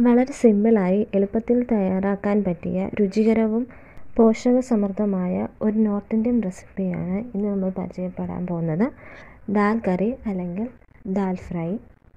വളരെ സിമ്പിളായി എളുപ്പത്തിൽ തയ്യാറാക്കാൻ പറ്റിയ രുചികരവും പോഷകസമൃദ്ധമായ ഒരു നോർത്ത് ഇന്ത്യൻ റെസിപ്പിയാണ് ഇന്ന് നമ്മൾ പരിചയപ്പെടാൻ പോകുന്നത് ദാൽ കറി അല്ലെങ്കിൽ ദാൽ ഫ്രൈ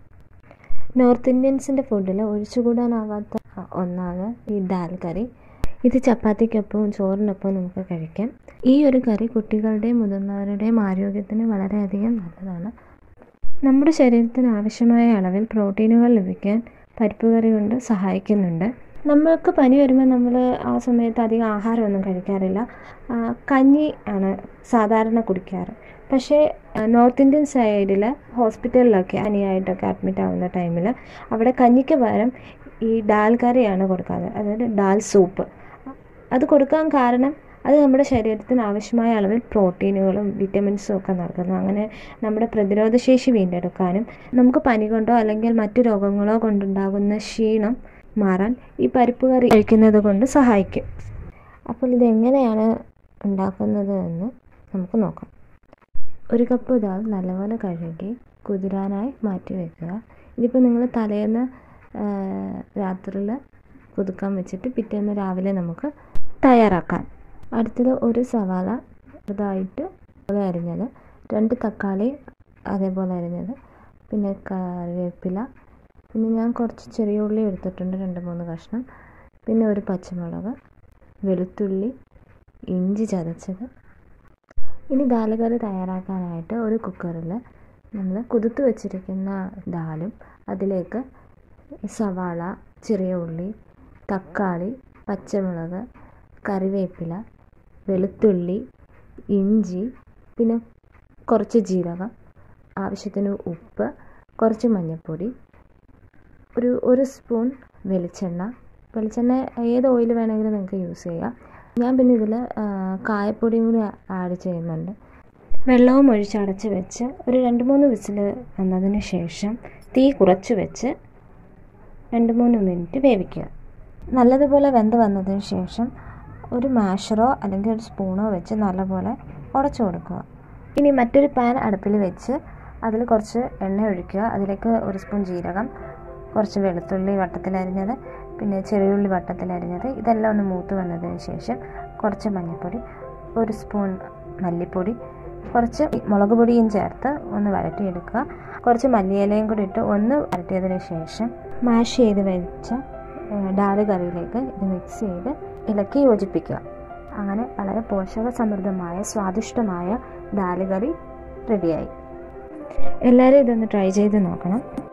നോർത്ത് ഇന്ത്യൻസിൻ്റെ ഫുഡിൽ ഒഴിച്ചുകൂടാനാവാത്ത ഒന്നാണ് ഈ ദാൽ കറി ഇത് ചപ്പാത്തിക്കൊപ്പവും ചോറിനൊപ്പവും നമുക്ക് കഴിക്കാം ഈ ഒരു കറി കുട്ടികളുടെയും മുതിർന്നവരുടെയും ആരോഗ്യത്തിന് വളരെയധികം നല്ലതാണ് നമ്മുടെ ശരീരത്തിന് ആവശ്യമായ അളവിൽ പ്രോട്ടീനുകൾ ലഭിക്കാൻ പരിപ്പ് കറി കൊണ്ട് സഹായിക്കുന്നുണ്ട് നമ്മൾക്ക് പനി വരുമ്പോൾ നമ്മൾ ആ സമയത്ത് അധികം ആഹാരമൊന്നും കഴിക്കാറില്ല കഞ്ഞി ആണ് സാധാരണ കുടിക്കാറ് പക്ഷേ നോർത്ത് ഇന്ത്യൻ സൈഡിൽ ഹോസ്പിറ്റലിലൊക്കെ പനിയായിട്ടൊക്കെ അഡ്മിറ്റ് ആവുന്ന ടൈമിൽ അവിടെ കഞ്ഞിക്ക് പകരം ഈ ഡാൽ കറിയാണ് കൊടുക്കാറ് അതായത് ഡാൽ സൂപ്പ് അത് കൊടുക്കാൻ കാരണം അത് നമ്മുടെ ശരീരത്തിന് ആവശ്യമായ അളവിൽ പ്രോട്ടീനുകളും വിറ്റമിൻസും ഒക്കെ നൽകുന്നു അങ്ങനെ നമ്മുടെ പ്രതിരോധശേഷി വീണ്ടെടുക്കാനും നമുക്ക് പനി കൊണ്ടോ അല്ലെങ്കിൽ മറ്റു രോഗങ്ങളോ കൊണ്ടുണ്ടാകുന്ന ക്ഷീണം മാറാൻ ഈ പരിപ്പ് കറി കഴിക്കുന്നത് കൊണ്ട് സഹായിക്കും അപ്പോൾ ഇതെങ്ങനെയാണ് ഉണ്ടാക്കുന്നത് എന്ന് നമുക്ക് നോക്കാം ഒരു കപ്പ് ദാൽ നല്ലപോലെ കഴുകി കുതിരാനായി മാറ്റി വെക്കുക ഇതിപ്പോൾ നിങ്ങൾ തലേന്ന് രാത്രിയിൽ കുതുക്കാൻ വെച്ചിട്ട് പിറ്റേന്ന് രാവിലെ നമുക്ക് തയ്യാറാക്കാം അടുത്തത് ഒരു സവാള ചെറുതായിട്ട് അരിഞ്ഞത് രണ്ട് തക്കാളി അതേപോലെ അരിഞ്ഞത് പിന്നെ കറിവേപ്പില പിന്നെ ഞാൻ കുറച്ച് ചെറിയ ഉള്ളി എടുത്തിട്ടുണ്ട് രണ്ട് മൂന്ന് കഷ്ണം പിന്നെ ഒരു പച്ചമുളക് വെളുത്തുള്ളി ഇഞ്ചി ചതച്ചത് ഇനി ദാൽ കറി തയ്യാറാക്കാനായിട്ട് ഒരു കുക്കറിൽ നമ്മൾ കുതിർത്ത് വെച്ചിരിക്കുന്ന ദാലും അതിലേക്ക് സവാള ചെറിയ ഉള്ളി തക്കാളി പച്ചമുളക് കറിവേപ്പില വെളുത്തുള്ളി ഇഞ്ചി പിന്നെ കുറച്ച് ജീരകം ആവശ്യത്തിന് ഉപ്പ് കുറച്ച് മഞ്ഞൾപ്പൊടി ഒരു ഒരു സ്പൂൺ വെളിച്ചെണ്ണ വെളിച്ചെണ്ണ ഏത് ഓയിൽ വേണമെങ്കിലും നിങ്ങൾക്ക് യൂസ് ചെയ്യാം ഞാൻ പിന്നെ ഇതിൽ കായപ്പൊടിയും കൂടി ആഡ് ചെയ്യുന്നുണ്ട് വെള്ളവും ഒഴിച്ച് അടച്ച് വെച്ച് ഒരു രണ്ട് മൂന്ന് വിസിൽ വന്നതിന് ശേഷം തീ കുറച്ച് വെച്ച് രണ്ട് മൂന്ന് മിനിറ്റ് വേവിക്കുക നല്ലതുപോലെ വെന്ത് വന്നതിന് ശേഷം ഒരു മാഷറോ അല്ലെങ്കിൽ ഒരു സ്പൂണോ വെച്ച് നല്ലപോലെ ഉടച്ചു കൊടുക്കുക ഇനി മറ്റൊരു പാൻ അടുപ്പിൽ വെച്ച് അതിൽ കുറച്ച് എണ്ണ ഒഴിക്കുക അതിലേക്ക് ഒരു സ്പൂൺ ജീരകം കുറച്ച് വെളുത്തുള്ളി വട്ടത്തിലരിഞ്ഞത് പിന്നെ ചെറിയുള്ളി വട്ടത്തിലരിഞ്ഞത് ഇതെല്ലാം ഒന്ന് മൂത്ത് വന്നതിന് ശേഷം കുറച്ച് മഞ്ഞൾപ്പൊടി ഒരു സ്പൂൺ മല്ലിപ്പൊടി കുറച്ച് മുളക് പൊടിയും ചേർത്ത് ഒന്ന് വരട്ടിയെടുക്കുക കുറച്ച് മല്ലിയിലയും കൂടി ഇട്ട് ഒന്ന് വരട്ടിയതിന് ശേഷം മാഷ് ചെയ്ത് വെച്ച ഡാൽ കറിയിലേക്ക് ഇത് മിക്സ് ചെയ്ത് ഇളക്കി യോജിപ്പിക്കുക അങ്ങനെ വളരെ പോഷക സമൃദ്ധമായ സ്വാദിഷ്ടമായ ദാൽ കറി റെഡിയായി എല്ലാവരും ഇതൊന്ന് ട്രൈ ചെയ്ത് നോക്കണം